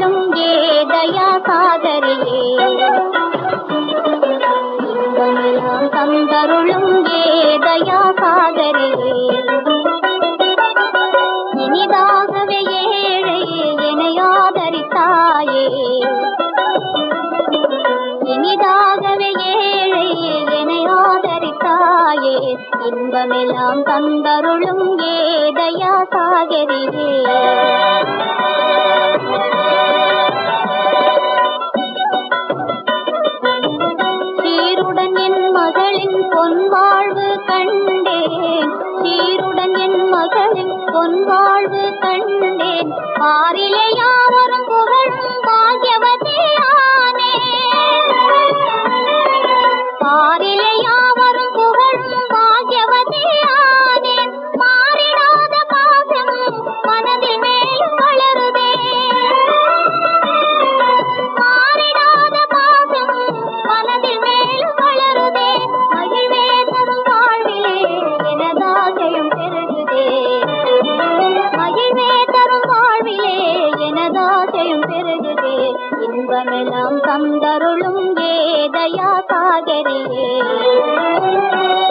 தந்தருளும் ஏதயா சாகரியே இன்பமெல்லாம் தந்தருளும் ஏதயா சாகரியே இனிதாகவே ஏழை என்னை ஆதரித்தாயே இனிதாகவே ஏழை என்னை ஆதரித்தாயே இன்பமெல்லாம் தந்தருளும் ஏதயா சாகரியே சீருடன் என் மகளின் பொன் வாழ்வு கண்டேன் சீருடன் என் மகளின் பொன் வாழ்வு கண்டேன் ஆறிலே யாவரும் புகழும் பாக்யவதியானே ஆறிலே யாவரும் புகழும் பாக்யவதியானே மாறிடாத பாசம் மனதில் மேலும் வளருதே மாறிடாத பாசம் மனதில் மேலும் வளருதே மகிழ்வே தரும் வாழ்விலே எனதாசையும் பெருகுதே மகிழ்வே தரும் வாழ்விலே எனதாசையும் பெருகுதே இன்பமெல்லாம் தந்தருளும் ஏதயா சாகரியே